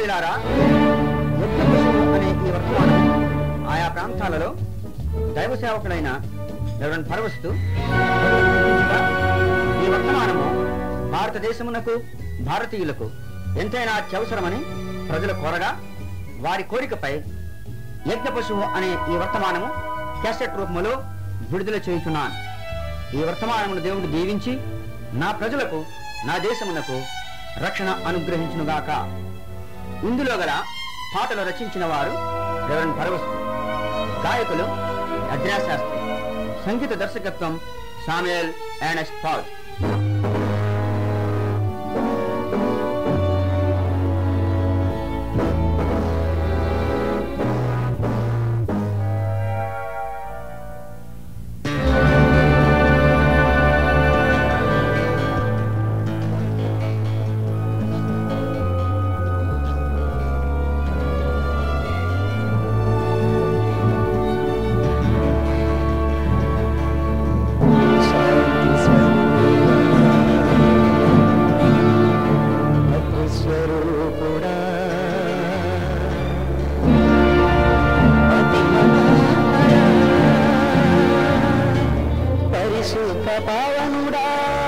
ప్రియులారా యజ్ఞ పశువు అనే ఈ వర్తమానం ఆయా ప్రాంతాలలో దైవ సేవకుడైన రెవరెండ్ పరవస్తు ఈ వర్తమానము భారతదేశమునకు భారతీయులకు ఎంతైనా అత్యవసరమని ప్రజలు కోరగా వారి కోరికపై యజ్ఞ పశువు అనే ఈ వర్తమానము క్యాసెట్ రూపములో విడుదల చేయుచున్నాను ఈ వర్తమానమును దేవుడు దీవించి నా ప్రజలకు నా దేశమునకు రక్షణ అనుగ్రహించునుగాక ఇందులో గల పాటలు రచించిన వారు రెవరెండ్ పరవస్తు గాయకులు అద్రాశాస్త్రి సంగీత దర్శకత్వం సామ్యుయల్ యానెస్ట్ పాల్ స్వరూపుడా పరిశుద్ధ పావనుడా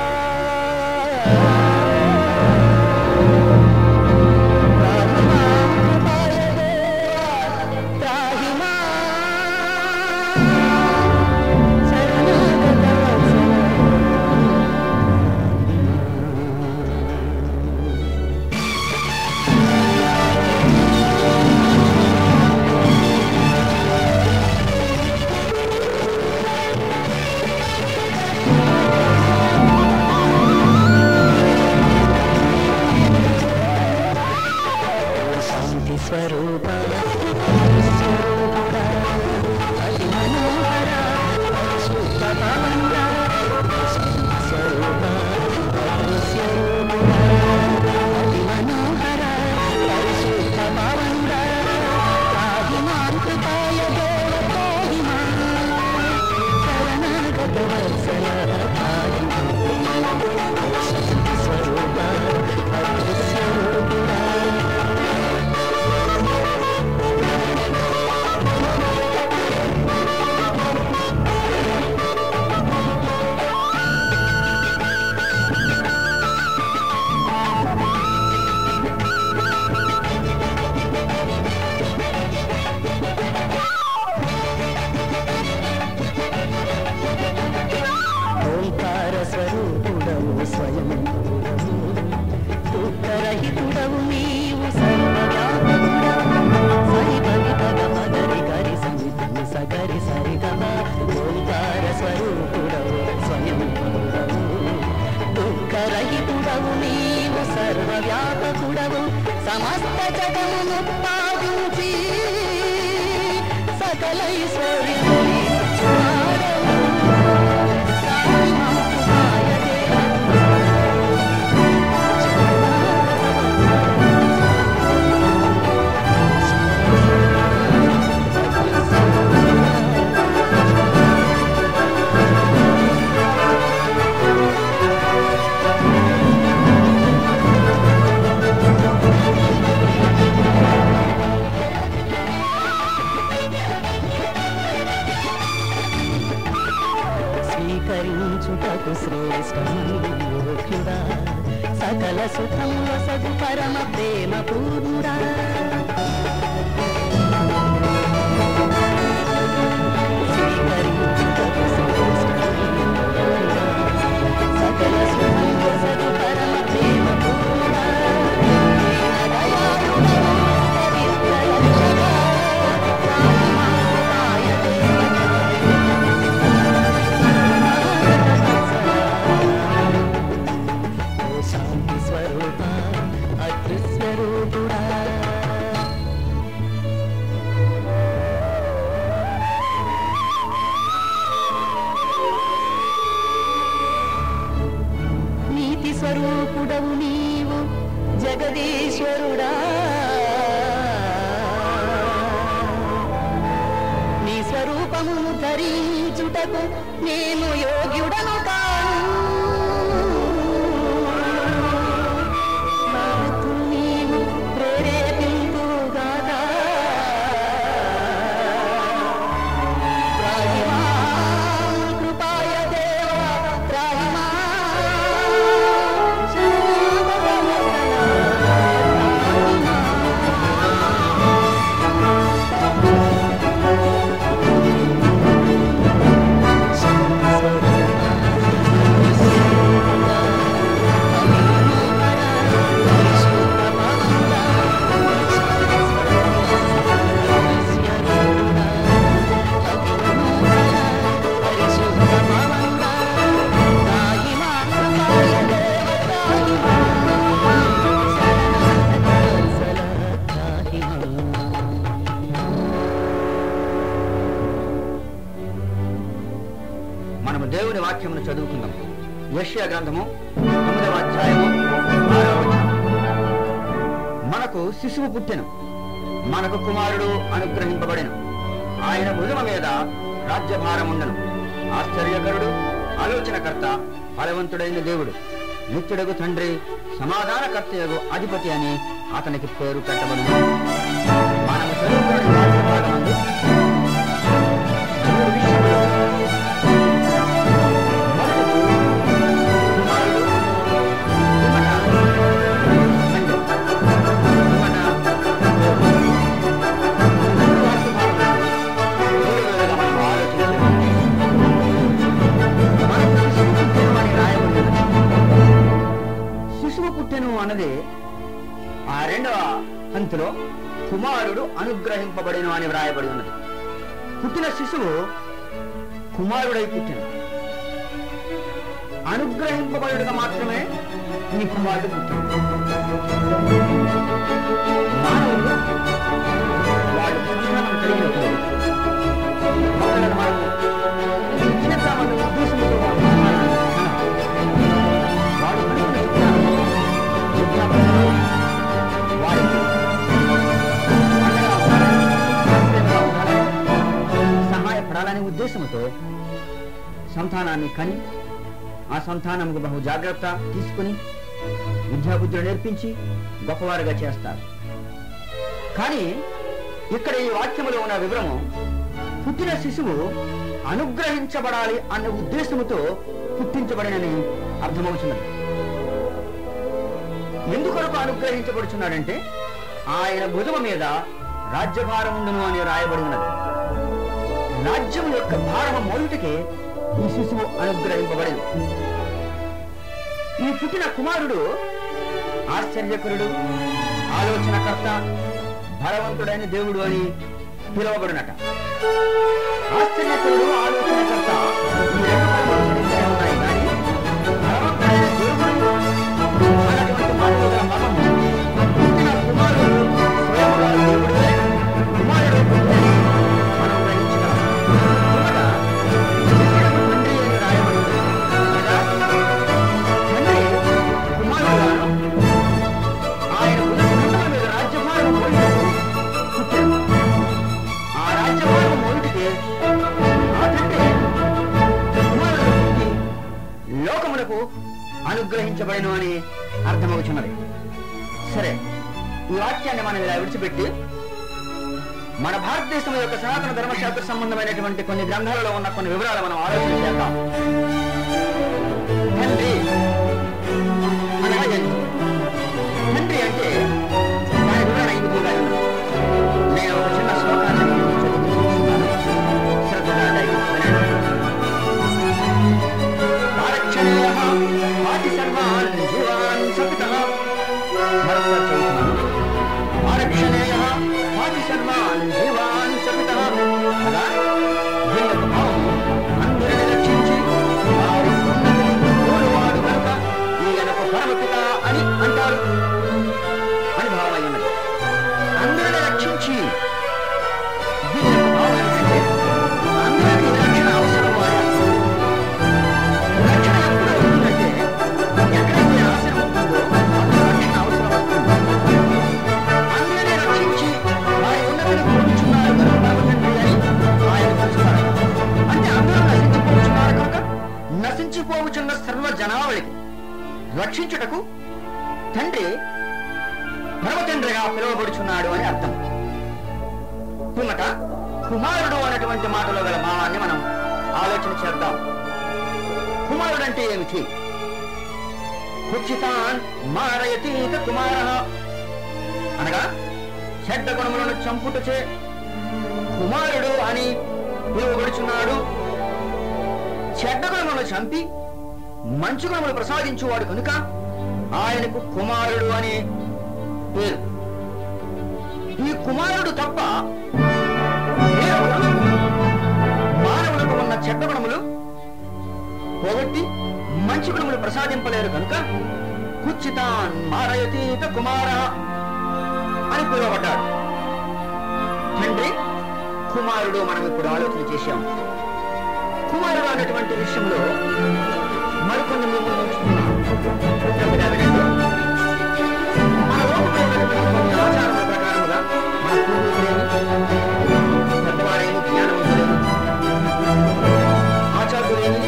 శాంతి స్వరూప స్వరూపుడా, అతి మనోహర, పరిశుద్ధ పావనుడా, శాంతి స్వరూప, అదృశ్య రూపుడా, అతి మనోహర, పరిశుద్ధ పావనుడా, పాహిమాన్ కృపాయ దేవ పాహిమాన్, శరణాగత వత్సల పాహిమాన్. శాంతి స్వరూప, అదృశ్య రూపుడా, ఓంకార స్వరూపుడవు స్వయం దుఃఖరహితుడవు నీవు సర్వవ్యాపకుడవు సరి పని పద మదరి గరి సమి సగరి సరి గమ ఓంకార స్వరూపుడవు స్వయం దుఃఖరహితుడవు నీవు సర్వవ్యాపకుడవు సమస్త జగమును పాదించి సకలైశ్వర్యము వాడవు. స్వీకరించుటకు శ్రేష్టమయోగ్యుడా సకల సుఖం వసగు పరమ ప్రేమ పూర్ణుడా స్వీకరించుటకు శ్రేష్టమయోగ్యుడా, సకల సుఖం వసగు పరమ ప్రేమ పూర్ణుడా దీనదయాళుడవు, పవిత్ర రక్షగా, రామమాయ దేవతా ఓ శాంతి స్వరూప అదృశ్యరూపుడా నీతి స్వరూపుడవు నీవు జగదీశ్వరుడా నీ స్వరూపమును ధరించుటకు నేను యోగ్యుడను కాను నా బుద్ధులు నీవు ప్రేరేపించు వాక్యమును చదువుకుందాం యెషయా గ్రంథము తొమ్మిదవ అధ్యాయము ఆరవ వచనం. మనకు శిశువు పుట్టెను మనకు కుమారుడు అనుగ్రహింపబడెను ఆయన భుజమ మీద రాజ్యభారముండను ఆశ్చర్యకరుడు ఆలోచనకర్త ఫలవంతుడైన దేవుడు నిత్యుడగు తండ్రి సమాధానకర్తయగు అధిపతి అని అతనికి పేరు పెట్టబడును మనము చదువుకున్న ఈ వాక్య భాగమందు మూడు విషయములు మొదటిది కుమారుడు, పిమ్మట తండ్రి, పిమ్మట దేవుడు. ఈ వాక్య భాగమందు మూడు విధాలుగా మనం ఆలోచించాలి. మనకు శిశువు పుట్టెను అని రాయబడినది శిశువు పుట్టెను అన్నది ఆ రెండవ పంక్తిలో కుమారుడు అనుగ్రహింపబడిను అని వ్రాయబడి ఉన్నది పుట్టిన శిశువు కుమారుడై పుట్టిన అనుగ్రహింపబడుగా మాత్రమే ఈ కుమారుడు పుట్టిన మానవుడు వాడు సంతానం కలిగినప్పుడు వాళ్ళని మనం ఇచ్చినతామన్న ఉద్దేశంతో వాడు సంతానాన్ని కనాలి. వాడు కనుగొన్న విజ్ఞానం, విద్యాభ్యాసం, వాడికి అండగా ఉండాలని, ఆశ్రయంగా ఉండాలని, సహాయపడాలనే ఉద్దేశంతో సంతానాన్ని కని ఆ సంతానముకు బహు జాగ్రత్త తీసుకుని విద్యాబుద్ధులు నేర్పించి గొప్పవారుగా చేస్తారు కానీ ఇక్కడ ఈ వాక్యములో ఉన్న వివరము పుట్టిన శిశువు అనుగ్రహించబడాలి అన్న ఉద్దేశముతో పుట్టించబడినని అర్థమవుతున్నది ఎందుకొరకు అనుగ్రహించబడుచున్నాడంటే ఆయన భుజమ మీద రాజ్యభారం ఉండును అని రాయబడి ఉన్నది రాజ్యం యొక్క భారము మొదటికే ఈ శిశువు అనుగ్రహింపబడింది ఈ పుట్టిన కుమారుడు ఆశ్చర్యకరుడు ఆలోచనకర్త బలవంతుడైన దేవుడు అని పిలువబడినట ఆశ్చర్యకరుడు ఆలోచనకర్త ఈ రెండు పదములు సరిగ్గానే ఉన్నాయి కానీ బలవంతుడైన దేవుడు అన్నటువంటి మాటల గల మర్మము పుట్టిన కుమారుడు స్వయముగా దేవుడే కుమారుడు పుట్టాడని మనం గ్రహించగలం మొదట నిత్యుడగు తండ్రి అని రాయబడి ఉంది. అనగా తండ్రి కుమారుడుగాను ఆయన భుజముల మీద రాజ్యభారం మోయుటకు పుట్టాడు. ఆ రాజ్యభారం మోయుటకే ఆ తండ్రి కుమారుడు పుట్టి లోకములకు అనుగ్రహించబడిను అని అర్థమవుతున్నది సరే ఈ వాక్యాన్ని మనం ఇలా విడిచిపెట్టి మన భారతదేశం యొక్క సనాతన ధర్మశాస్త్ర సంబంధమైనటువంటి కొన్ని గ్రంథాలలో ఉన్న కొన్ని వివరాలు మనం ఆలోచన చేద్దాం తండ్రి అనగా ఏంటి? తండ్రి అంటే దాని వివరణ ఈ విధంగా ఉన్నది. నేను ఒక చిన్న శ్లోకాన్ని మీకు చదివిస్తున్నాను. శ్రద్ధగా దయచేసి వినండి. ఆరక్షణీయః వాటి సర్వాన్ జీవాన్ సపితః. మరొకసారి చదువుతున్నాను. ఆరక్షణీయః వాటి సర్వాన్ జీవాన్ సపితః. అనగా దీని యొక్క భావం అందరిని రక్షించి వారి ఉన్నతిని కోరువాడు కనుక ఈయనకు పరమపిత అని అంటారు అని భావమై ఉన్నది అందరిని రక్షించి దీని యొక్క భావం ఏమిటంటే అందరికీ రక్షణ అవసరము అని అర్థం. రక్షణ ఎప్పుడు అవుతుందంటే ఎక్కడైతే ఆశ్రమం ఉంటుందో అక్కడ రక్షణ అవసరం వస్తుంది అందరినీ రక్షించి వారి ఉన్నతిని కోరుచున్నారు కనుక పరమతండ్రి అని ఆయన పిలుస్తారు అంటే అందరూ నశించిపోతున్నారు కనుక నశించిపోవుచున్న సర్వ జనావళికి రక్షించుటకు తండ్రి పరమతండ్రిగా పిలువబడుచున్నాడు అని అర్థం పిమ్మట కుమారుడు అనేటువంటి మాటలో గల భావాన్ని మనం ఆలోచన చేద్దాం కుమారుడు అంటే ఏమిటి కుచితాన్ మారయతీత కుమార అనగా చెడ్డ గుణములను చంపుటచే కుమారుడు అని పిలువబడుచున్నాడు చెడ్డ గుణములను చంపి మంచి గుణములు ప్రసాదించువాడు కనుక ఆయనకు కుమారుడు అని పేరు ఈ కుమారుడు తప్ప వేరొకరు మానవులకు ఉన్న చెడ్డ గుణములు పోగొట్టి మంచి గుణములు ప్రసాదింపలేరు కనుక కుచ్చితాన్ మారయతీత కుమార అని పిలువబడ్డాడు తండ్రి కుమారుడు మనం ఇప్పుడు ఆలోచన చేశాం కుమారుడు అన్నటువంటి విషయంలో మరికొన్ని మేము ఉంచుతున్నాం శ్రద్ధగా వినండి. మన లోకంలో ఉన్నటువంటి కొన్ని ఆచారాల ప్రకారముగా మన పూర్వీకులేమి పెద్దవారేమి జ్ఞానవంతులేమి ఆచార్యులేమి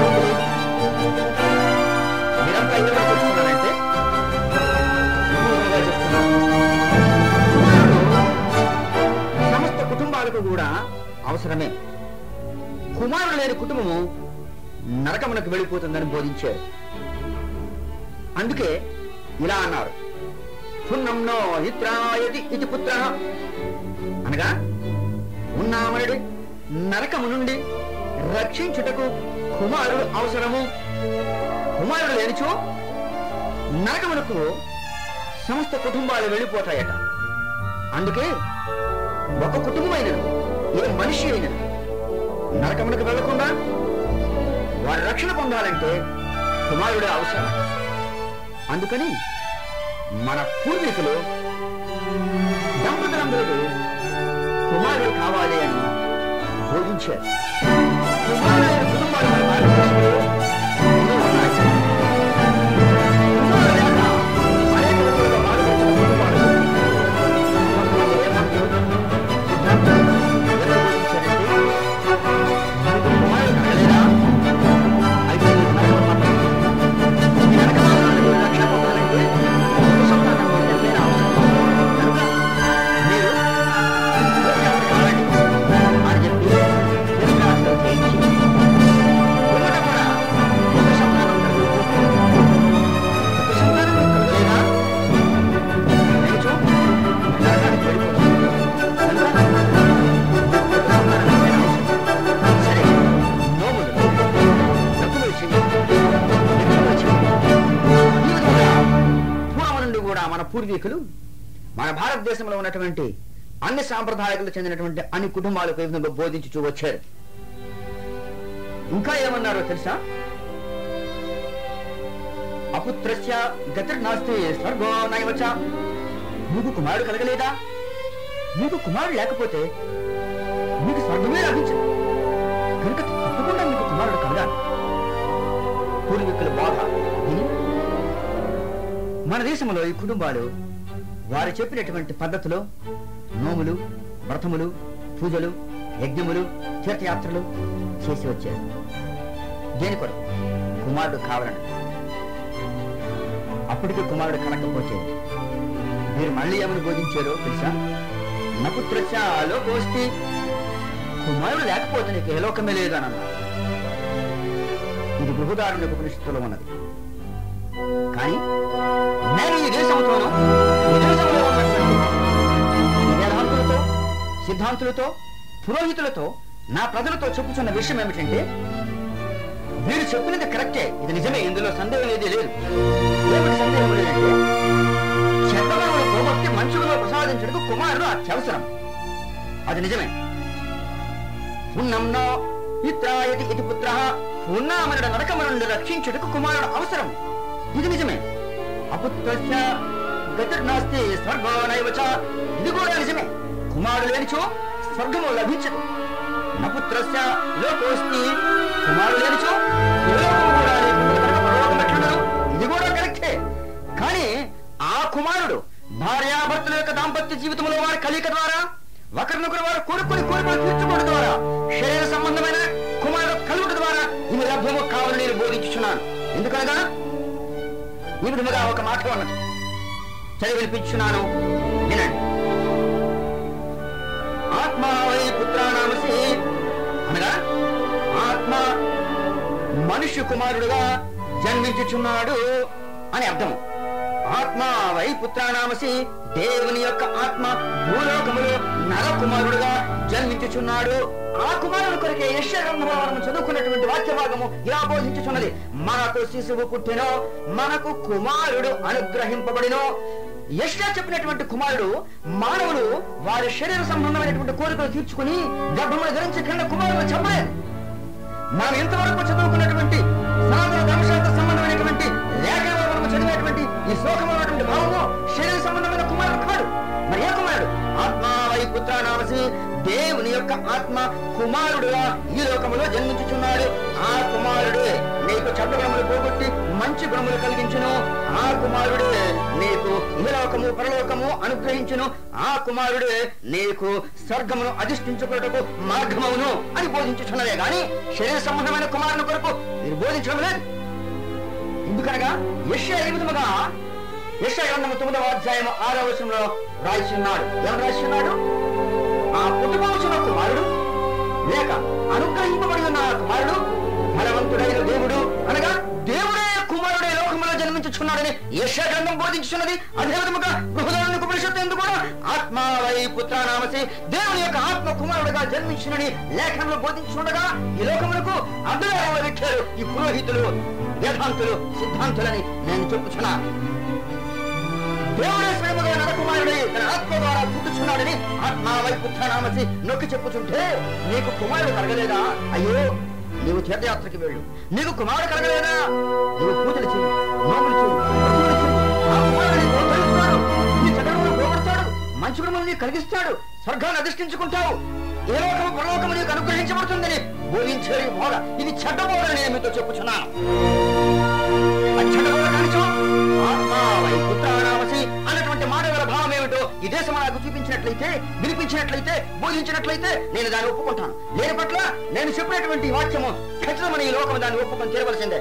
మీరంతా ఎవరు చెప్తున్నారంటే పూర్వంగా చెప్తున్నారు కుమారుడు సమస్త కుటుంబాలకు కూడా అవసరమే కుమారుడు లేని కుటుంబము నరకమునకు వెళ్ళిపోతుందని బోధించారు అందుకే ఇలా అన్నారు పున్నంనో హిత్రాయతి ఇది పుత్ర అనగా ఉన్నామనుడి నరకము నుండి రక్షించుటకు కుమారుడు అవసరము కుమారుడు లేనిచో నరకమునకు సమస్త కుటుంబాలు వెళ్ళిపోతాయట అందుకే ఒక కుటుంబమైనది ఏ మనిషి అయినది నరకమునకు వెళ్లకుండా వారి రక్షణ పొందాలంటే కుమారుడే అవసరం అందుకని మన పూర్వీకులు దంపతులందరూ కుమారుడు కావాలి అని బోధించారు కుమారుడైన కుటుంబాలు మన భారతదేశంలో ఎన్నో ఉన్నాయి. కుమారుడు లేక అనేక విధాలుగా బాధపడుతున్న కుటుంబాలు కొంతమంది ఏమంటారు? సిద్ధాంతాలు ఎలా బోధించారంటే, "నీకు కుమారుడు కలగలేదా? అయితే నీకు నరకం తప్పదు." ఈ నరకం నుండి రక్షణ పొందాలంటే ఒక సంతానం మీకు ఎంతైనా అవసరం. కనుక మీరు ఎవరికి కావాలండి అని చెప్పి నిర్ణయాలు చేయించి పిల్లలు కూడా ఒక సంతానం కలుగుతుంది. ఒక సంతానం మీకు కలగలేదా? లేచో నరకానికి వెళ్ళిపోతుంది. కనుక ఒక సంతానం ఎంతైనా అవసరం. సరే, నోములు, తప్పులు చేయండి. లెక్కలు చేయండి. ఈ విధంగా పూర్వం నుండి కూడా మన పూర్వీకులు మన భారతదేశంలో ఉన్నటువంటి అన్ని సాంప్రదాయాలకు చెందినటువంటి అన్ని కుటుంబాలకు ఈ విధంగా బోధించుచూ వచ్చారు ఇంకా ఏమన్నారో తెలుసా అపుత్రస్య గతిర్నాస్తి స్వర్గో నైవచ నీకు కుమారుడు కలగలేదా నీకు కుమారుడు లేకపోతే నీకు స్వర్గమే లభించదు కనుక తప్పకుండా మీకు కుమారుడు కలగాలి పూర్వీకుల బాధ విని మన దేశంలో ఈ కుటుంబాలు వారు చెప్పినటువంటి పద్ధతిలో నోములు వ్రతములు పూజలు యజ్ఞములు తీర్థయాత్రలు చేసి వచ్చారు దేని కొరకు కుమారుడు కావాలని అప్పటికి కుమారుడు కనకపోతే మీరు మళ్ళీ ఏమని బోధించారో తెలుసా నపుత్రస్య లోకోస్తి కుమారుడు లేకపోతే నీకు ఏ లోకమే లేదని అన్నారు ఇది బృహదారుణ్య ఉపనిషత్తులో ఉన్నది కానీ నేను ఈ దేశంతోనూ ఈ దేశంలో ఉన్నటువంటి ఈ వేదాంతులతో సిద్ధాంతులతో పురోహితులతో నా ప్రజలతో చెప్పుచున్న విషయం ఏమిటంటే మీరు చెప్పినది కరెక్టే ఇది నిజమే ఇందులో సందేహం ఏది లేదు ఏమిటి సందేహం లేదంటే చెడ్డవరముల పోగొట్టి మంచులలో ప్రసాదించడానికి కుమారుడు అత్యవసరం అది నిజమే పున్నంనో పిత్రాయతి ఇది పుత్ర పున్నామనుడు నరకము నుండి రక్షించుటకు కుమారుడు అవసరం ఇది నిజమే అపుత్రస్య గతిర్నాస్తి స్వర్గో నైవచ ఇది కూడా నిజమే కుమారుడు లేనిచో స్వర్గము లభించదు నపుత్రస్య లోకోస్తి కుమారుడు లేనిచో ఏ లోకము కూడా లేకపోతే కనుక పరలోకం ఎట్లుండదు? ఇది కూడా కరెక్టే కానీ ఆ కుమారుడు భార్యాభర్తల యొక్క దాంపత్య జీవితంలో వారి కలిక ద్వారా ఒకరినొకరు వారు కోరుకొని కోరికలు తీర్చుకోవడం ద్వారా శరీర సంబంధమైన కుమారుడు కలుగుట ద్వారా ఇది లభ్యము కావాలని నేను బోధించుచున్నాను ఎందుకనగా ఈ విధముగా ఒక మాట ఉన్నది చదివి వినిపించున్నాను వినండి ఆత్మ వై పుత్రానామసి అనగా ఆత్మ మనుష్య కుమారుడుగా జన్మించుచున్నాడు అని అర్థము ఆత్మ వై పుత్రానామసి దేవుని యొక్క ఆత్మ భూలోకములో నర కుమారుడుగా జన్మించుచున్నాడు ఆ కుమారుడు కొరకే యశ్వరంలో మనం చదువుకున్నటువంటి వాక్య భాగము ఇలా బోధించుచున్నది మనకు శిశువు పుట్టినో మనకు కుమారుడు అనుగ్రహింపబడినో యశ్యా చెప్పినటువంటి కుమారుడు మానవులు వారి శరీర సంబంధమైనటువంటి కోరికలు తీర్చుకుని గర్భములు ధరించి కింద కుమారుడు చెప్పలేదు మనం ఇంతవరకు చదువుకున్నటువంటి సనాతన ధర్మశాస్త్ర సంబంధమైనటువంటి లేఖనంలో మనం చదివేటువంటి ఈ శ్లోకమైనటువంటి భావము శరీర సంబంధమైన కుమారుడు కాడు మరి ఏ కుమారుడు ఆత్మావై పుత్రానామసి దేవుని యొక్క ఆత్మ కుమారుడుగా ఈ లోకములో జన్మించుచున్నాడు ఆ కుమారుడే నీకు చెడ్డ గుణములు పోగొట్టి మంచి గుణములు కలిగించును ఆ కుమారుడే నీకు ఇహలోకము పరలోకము అనుగ్రహించును ఆ కుమారుడే నీకు స్వర్గమును అధిష్ఠించుకున్నటకు మార్గమవును అని బోధించుచున్నదే గాని శరీర సంబంధమైన కుమారుని కొరకు మీరు బోధించడం లేదు ఎందుకనగా యశ్య ఈ విధముగా యశ్య గ్రంథము తొమ్మిదవ అధ్యాయం ఆరవ వచనంలో రాసి ఉన్నాడు ఏమని రాసి ఉన్నాడు ఆ పుట్టుకోవచ్చిన కుమారుడు లేక అనుగ్రహింపబడి ఉన్న ఆ కుమారుడు బలవంతుడైన దేవుడు అనగా దేవుడే కుమారుడే లోకములో జన్మించుచున్నాడని యశ్య గ్రంథం బోధించున్నది అదే విధముగా బృహదారుని ఉపనిషత్తు ఎందుకు కూడా ఆత్మావై పుత్రానామసి దేవుని యొక్క ఆత్మ కుమారుడుగా జన్మించునని లేఖనంలో బోధించుండగా ఈ లోకములకు అడ్డదారులు పెట్టారు ఈ పురోహితులు వేదాంతులు సిద్ధాంతులని నేను చెప్పుచున్నా దేవుడే స్వయముగా నరకుమారుడే తన ఆత్మ ద్వారా పుట్టుచున్నాడని ఆత్మావై పుత్రనామసి నొక్కి చెప్పుచుంటే నీకు కుమారుడు కలగలేదా అయ్యో నీవు తీర్థయాత్రకి వెళ్ళు నీకు కుమారుడు కలగలేదా నీవు పూజలు చెయ్యి నోములు చెయ్యి వ్రతములు చెయ్యి. ఆ కుమారుడు నీకు ప్రోత్సహిస్తాడు. నీ చెడ్డలను పోగొడతాడు మంచి గుణములు నీకు కలిగిస్తాడు స్వర్గాన్ని అధిష్ఠించుకుంటావు ఏ లోకము పరలోకము నీకు అనుగ్రహించబడుతుందని బోధించే ఈ బోధ ఇది చెడ్డ బోధ అని నేను మీతో చెప్పుచున్నాను అచ్చటబోధ కానిచో ఆత్మావై పుత్రానామసి అన్నటువంటి మాట గల భావం ఏమిటో ఈ దేశం నాకు చూపించినట్లయితే వినిపించినట్లయితే బోధించినట్లయితే నేను దాన్ని ఒప్పుకుంటాను లేని పట్ల నేను చెప్పినటువంటి ఈ వాక్యము ఖచ్చితమైన ఈ లోకం దాన్ని ఒప్పుకొని తీరవలసిందే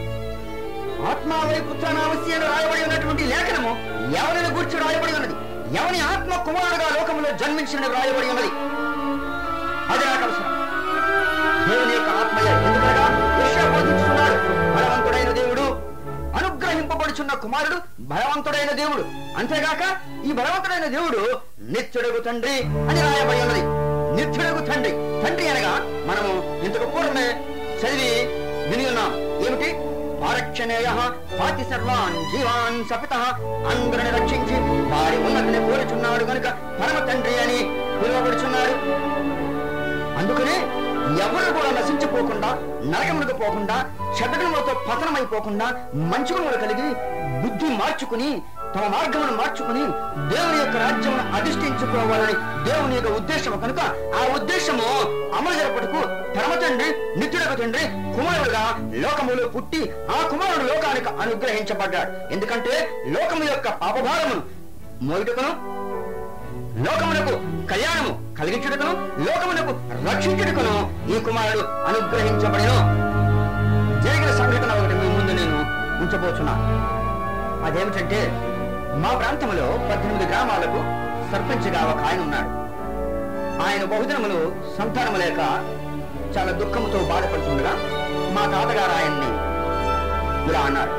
ఆత్మావై పుత్రానామసి అని రాయబడి ఉన్నటువంటి లేఖనము ఎవరిని గురించి రాయబడి ఉన్నది ఎవని ఆత్మ కుమారుడుగా లోకంలో జన్మించిన రాయబడి ఉన్నది అదే నాకు అవసరం దేవుని యొక్క ఆత్మయే ఎందుకనగా యెషయా బోధించుతున్నాడు బలవంతుడైన దేవుడు అనుగ్రహింపబడుచున్న కుమారుడు బలవంతుడైన దేవుడు అంతేగాక ఈ బలవంతుడైన దేవుడు నిత్యుడగు తండ్రి అని రాయబడి ఉన్నది నిత్యుడగు తండ్రి తండ్రి అనగా మనము ఇంతకు పూర్వమే చదివి విని ఉన్నాం ఏమిటి ఆరక్షణేయ పాతి సర్వాన్ జీవాన్ సపిత అందరిని రక్షించి వారి ఉన్నతిని కోరుచున్నాడు కనుక పరమ తండ్రి అని పిలువబడుచున్నాడు అందుకనే ఎవరు కూడా నశించిపోకుండా నరకములకు పోకుండా చెడ్డగుణములతో పతనమైపోకుండా మంచి గుణములు కలిగి బుద్ధి మార్చుకుని తమ మార్గమును మార్చుకుని దేవుని యొక్క రాజ్యమును అధిష్ఠించుకోవాలని దేవుని యొక్క ఉద్దేశము కనుక ఆ ఉద్దేశము అమలు జరపటకు పరమ తండ్రి నిత్యుడకు తండ్రి కుమారుడుగా లోకములో పుట్టి ఆ కుమారుడు లోకానికి అనుగ్రహించబడ్డాడు ఎందుకంటే లోకము యొక్క పాపభారమును మోయుటకును లోకమునకు కళ్యాణము కలిగించుటకును లోకమునకు రక్షించుటకును ఈ కుమారుడు అనుగ్రహించబడిను జరిగిన సంఘటన ఒకటి మీ ముందు నేను ఉంచబోతున్నాను అదేమిటంటే మా ప్రాంతంలో పద్దెనిమిది గ్రామాలకు సర్పంచ్గా ఒక ఆయన ఉన్నాడు ఆయన బహుదినములు సంతానము లేక చాలా దుఃఖముతో బాధపడుతుండగా మా తాతగారు ఆయన్ని ఇలా అన్నారు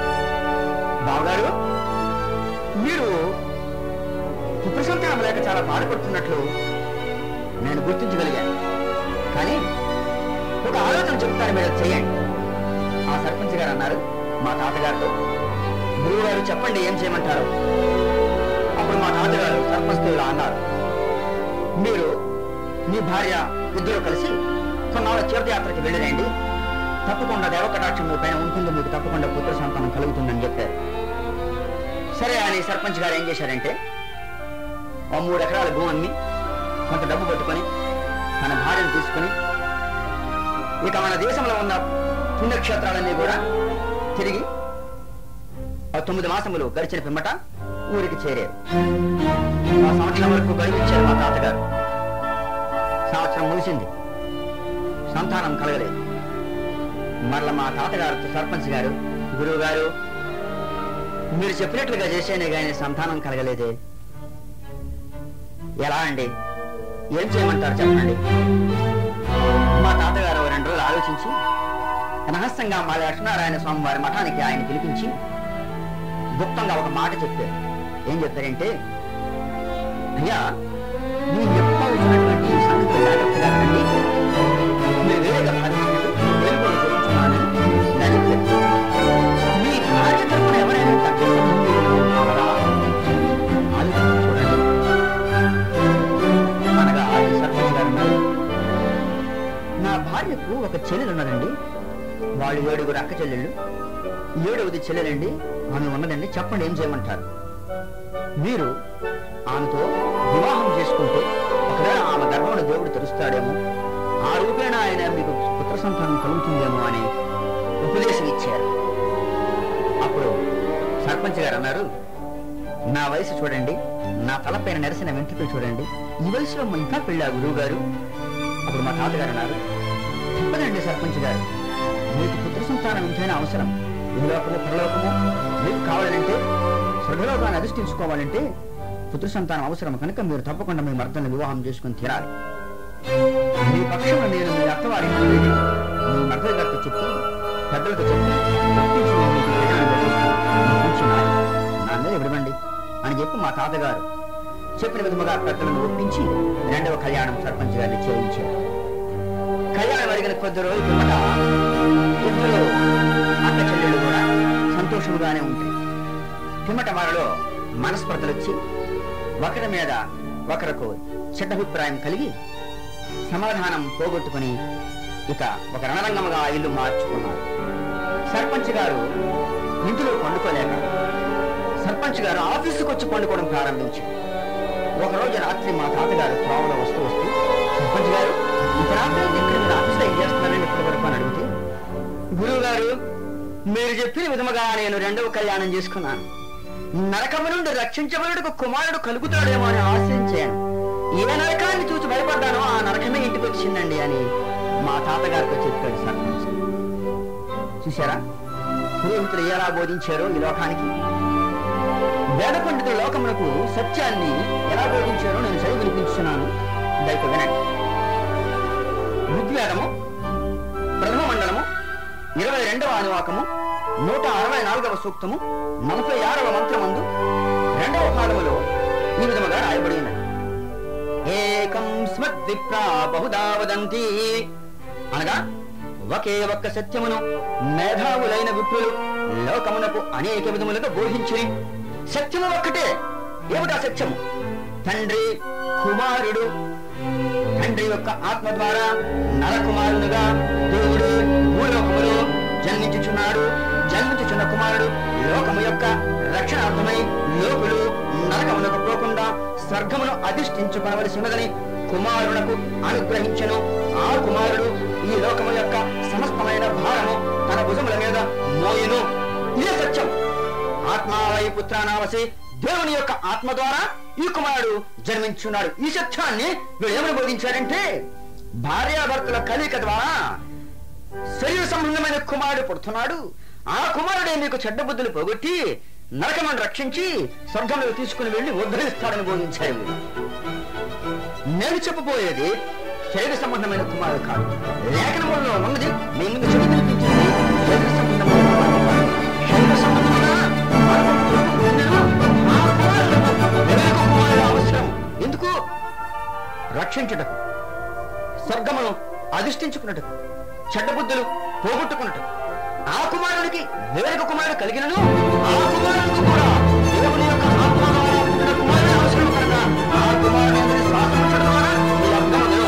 బావగారు మీరు పుత్రసంతానం లేక చాలా బాధపడుతున్నట్లు నేను గుర్తించగలిగాను కానీ ఒక ఆలోచన చెప్తాను మీరు అది చేయండి ఆ సర్పంచ్ గారు అన్నారు మా తాతగారితో గురువు గారు చెప్పండి ఏం చేయమంటారు అప్పుడు మా తాతగారు సర్పంచ్ ఇలా అన్నారు మీరు మీ భార్య ఇద్దరు కలిసి కొన్నాళ్ళ తీర్థయాత్రకి వెళ్ళిరండి తప్పకుండా దేవకటాక్షం మీ పైన ఉంటుంది మీకు తప్పకుండా పుత్ర సంతానం కలుగుతుందని చెప్పారు సరే అని సర్పంచ్ గారు ఏం చేశారంటే ఓ మూడు ఎకరాల భూమి అమ్మి కొంత డబ్బు పట్టుకొని తన భార్యను తీసుకొని ఇక మన దేశంలో ఉన్న పుణ్యక్షేత్రాలన్నీ కూడా తిరిగి ఆ తొమ్మిది మాసములు గడిచిన పిమ్మట ఊరికి చేరారు ఆ సంవత్సరం వరకు గడువిచ్చారు మా తాతగారు సంవత్సరం ముగిసింది సంతానం కలగలేదు మరల మా తాతగారు సర్పంచ్ గారు గురువు గారు మీరు చెప్పినట్లుగా చేసేనే కానీ సంతానం కలగలేదే ఎలా అండి ఏం చేయమంటారు చెప్పండి మా తాతగారు ఓ రెండు రోజులు ఆలోచించి రహస్యంగా మా లక్ష్మీనారాయణ స్వామి వారి మఠానికి ఆయన పిలిపించి గుప్తంగా ఒక మాట చెప్పారు ఏం చెప్పారంటే అయ్యా మీరు ఎప్పుడు వచ్చినటువంటి ఈ సంగతి జాగ్రత్తగా రండి మీరు వేరేగా భావించినట్టు నేను కూడా చెప్తున్నానని ఇలా చెప్పారు మీ భార్య తరపున ఎవరైనా తగ్గే సంబంధులు ఉన్నారా ఆలోచించి చూడండి అనగా ఆది సర్పంచ్ గారు అన్నారు, నా భార్యకు ఒక చెల్లెలు ఉన్నదండి వాళ్ళు ఏడుగురు అక్క చెల్లెళ్ళు ఏడవది చెల్లెలండి ఆమె ఉన్నదండి చెప్పండి ఏం చేయమంటారు మీరు ఆమెతో వివాహం చేసుకుంటే ఒకవేళ ఆమె గర్భంలో దేవుడు తెరుస్తాడేమో ఆ రూపేణ ఆయన మీకు పుత్ర సంతానం కలుగుతుందేమో అని ఉపదేశం ఇచ్చారు అప్పుడు సర్పంచ్ గారు అన్నారు నా వయసు చూడండి నా తలపైన నెరసిన వెంట్రుకలు చూడండి ఈ వయసులో మా ఇంకా పెళ్ళా గురువు గారు అప్పుడు మా తాతగారు అన్నారు చెప్పదండి సర్పంచ్ గారు మీకు పుత్ర సంతానం ఎంతైనా అవసరం ఈ లోకము పరలోకము మీకు కావాలంటే స్వర్గలోకాన్ని అధిష్ఠించుకోవాలంటే పుత్ర సంతానం అవసరం కనుక మీరు తప్పకుండా మీ మర్దలను వివాహం చేసుకుని తీరాలి మీ పక్షంలో నేను మీ అత్తవారి ఇంటికి వెళ్ళి మీ మర్ద గారితో చెప్పి పెద్దలతో చెప్పి ఒప్పించి నేను మీకు కళ్యాణం జరిపిస్తాను. మీ కూర్చు నాది. నా మీద విడవండి అని చెప్పి మా తాతగారు చెప్పిన విధముగా పెద్దలను ఒప్పించి రెండవ కళ్యాణం సర్పంచ్ గారిని చేయించారు కళ్యాణం అడిగిన కొద్ది రోజుల పిమ్మట ఇద్దరు అక్క చెల్లెళ్ళు కూడా సంతోషముగానే ఉంటాయి పిమ్మట వారిలో మనస్పర్ధలు వచ్చి ఒకరి మీద ఒకరికి చెడ్డభిప్రాయం కలిగి సమాధానం పోగొట్టుకుని ఇక ఒక రణరంగముగా ఆ ఇల్లు మార్చుకున్నారు సర్పంచ్ గారు ఇంటిలో పండుకోలేక సర్పంచ్ గారు ఆఫీసుకు వచ్చి పండుకోవడం ప్రారంభించారు ఒక రోజు రాత్రి మా తాతగారు త్రోవలో వస్తూ వస్తూ సర్పంచ్ గారు ఇంత రాత్రి ఇక్కడ మీరు ఆఫీస్లో ఏం చేస్తున్నారని ఇప్పటి వరకు అని అడిగితే గురువు గారు మీరు చెప్పిన విధముగా నేను రెండవ కళ్యాణం చేసుకున్నాను నరకము నుండి రక్షించబడుకు కుమారుడు కలుగుతాడేమో అని ఆశించాను ఏ నరకాన్ని చూసి భయపడ్డానో ఆ నరకమే ఇంటికి వచ్చిందండి అని మా తాతగారితో చెప్పాడు సర్పంచ్ చూశారా పురోహితులు ఎలా బోధించారో ఈ లోకానికి వేద పండితుల లోకమునకు సత్యాన్ని ఎలా బోధించారో నేను చదివి వినిపించున్నాను దయతో వినండి ఋగ్వేదము ప్రథమ మండలము ఇరవై రెండవ అనువాకము నూట అరవై నాలుగవ సూక్తము నలభై ఆరవ మంత్రమందు రెండవ పాదములో ఈ విధముగా రాయబడి ఉన్నది ఏకం స్మద్విప్రా బహుదా వదంతి అనగా ఒకే ఒక్క సత్యమును మేధావులైన విప్రులు లోకమునకు అనేక విధములుగా బోధించి సత్యము ఒక్కటే ఏమిటా సత్యము తండ్రి కుమారుడు తండ్రి యొక్క ఆత్మ ద్వారా నరకుమారునిగా దేవుడు భూలోకములో జన్మించుచున్నాడు జన్మించుచున్న కుమారుడు లోకము యొక్క రక్షణార్థమై లోకులు నరకమునకు పోకుండా స్వర్గమును అధిష్ఠించుకొనవలసినదని కుమారునకు అనుగ్రహించెను ఆ కుమారుడు ఈ లోకము యొక్క సమస్తమైన భారము తన భుజముల మీద మోయును ఇదే సత్యం ఆత్మావై పుత్రానావసి దేవుని యొక్క ఆత్మ ద్వారా ఈ కుమారుడు జన్మించున్నాడు ఈ సత్యాన్ని వీళ్ళు ఏమని బోధించారంటే భార్యాభర్తల కలయిక ద్వారా శరీర సంబంధమైన కుమారుడు పుడుతున్నాడు ఆ కుమారుడే మీకు చెడ్డ బుద్ధులు పోగొట్టి నరకమని రక్షించి స్వర్గంలో తీసుకుని వెళ్ళి ఉద్ధరిస్తాడని బోధించారు వీళ్ళు. నేను చెప్పబోయేది శరీర సంబంధమైన కుమారుడు కాదు లేఖనములలో ఉన్నది మీ ముందు చదివి వినిపించింది శరీర సంబంధమైన కుమారుడు కాదు. శరీర సంబంధమైన మార్గం తోడుకుంటున్నాను. ఆ కుమారుడు వెనుక కుమారుడు అవసరం ఎందుకు రక్షించుటకు స్వర్గమును అధిష్ఠించుకున్నట్టుకు చెడ్డ బుద్ధులు పోగొట్టుకున్నట్టు ఆ కుమారుడికి వేరొక కుమారుడు కలిగినను ఆ కుమారుడికి కూడా దేవుని యొక్క ఆత్మ ద్వారా పుట్టిన కుమారుడు అవసరం కనుక ఆ కుమారుడు శ్వాస ఉంచడం ద్వారా ఈ అర్థములను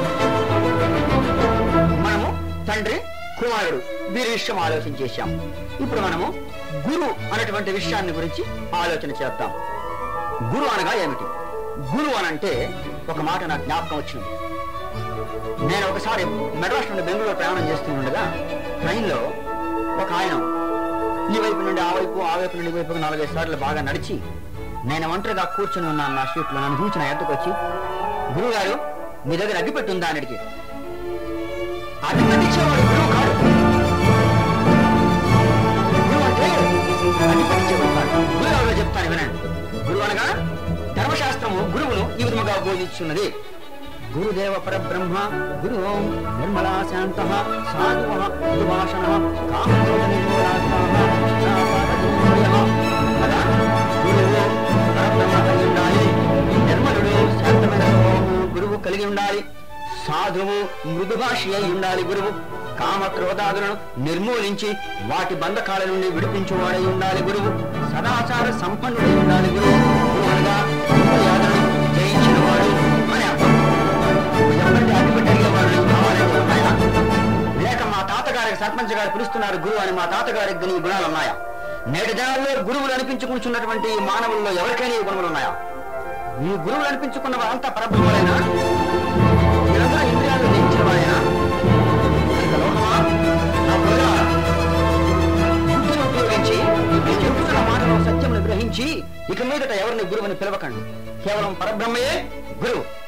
మనము తండ్రి కుమారుడు వీరి విషయం ఆలోచన చేశాం ఇప్పుడు మనము గురు అనేటువంటి విషయాన్ని గురించి ఆలోచన చేద్దాం గురు అనగా ఏమిటి గురు అనంటే ఒక మాట నాకు జ్ఞాపకం వచ్చింది నేను ఒకసారి మెడ్రాస్ నుండి బెంగళూరు ప్రయాణం చేస్తూ ఉండగా ట్రైన్లో ఒక ఆయన ఈ వైపు నుండి ఆ వైపు ఆ వైపు నుండి ఈ వైపు నాలుగైదు సార్లు బాగా నడిచి నేను ఒంటరిగా కూర్చుని ఉన్నాను నా సీట్లో నన్ను చూసి నా ఎద్దకు వచ్చి గురువుగారు మీ దగ్గర అగ్గిపెట్టి ఉందా అని అడిగి అగ్గిపెట్టించేవాడు గురువు కాదు గురువు అంటే అగ్గిపెట్టించేవాడు కాదు గురువు ఎవరో చెప్తాను వినండి గురువు అనగా ధర్మశాస్త్రము గురువును ఈ విధముగా బోధించున్నది గురుదేవ పరబ్రహ్మ గురు ఓం నిర్మలా శాంత సాధువ మృదుభాషణ కామక్రోధ నిర్మూలాత్మః శాపాదజీవః. కదా? గురువు పరబ్రహ్మ కలిగి ఉండాలి నిర్మలుడు శాంతమైన స్వభావము గురువు కలిగి ఉండాలి సాధువు మృదుభాషి అయి ఉండాలి గురువు కామ క్రోధాదులను నిర్మూలించి వాటి బంధకాల నుండి విడిపించువాడై ఉండాలి గురువు సదాచార సంపన్నుడై ఉండాలి గురువు గురువు అనగా మర్యాదను జయించిన వాడు అని అర్థం ఎవరికి అడ్డుపెట్టి అడిగేవాడు నీకు కావాలని ఉన్నాయా లేక మా తాతగారికి సర్పంచ్ గారు పిలుస్తున్నారు గురువు అని మా తాతగారికి నీ గుణాలు ఉన్నాయా నేటి దినాల్లో గురువులు అనిపించుకుంటున్నటువంటి ఈ మానవుల్లో ఎవరికైనా ఈ గుణములు ఉన్నాయా ఈ గురువులు అనిపించుకున్న వారంతా పరబ్రహ్మలైనా నాయన కనుక లోకమా, నా ప్రజలారా, బుద్ధిని ఉపయోగించి నేను చెబుతున్న మాటలో సత్యమును గ్రహించి ఇక మీదట ఎవరిని గురువని పిలవకండి కేవలం పరబ్రహ్మయే గురువు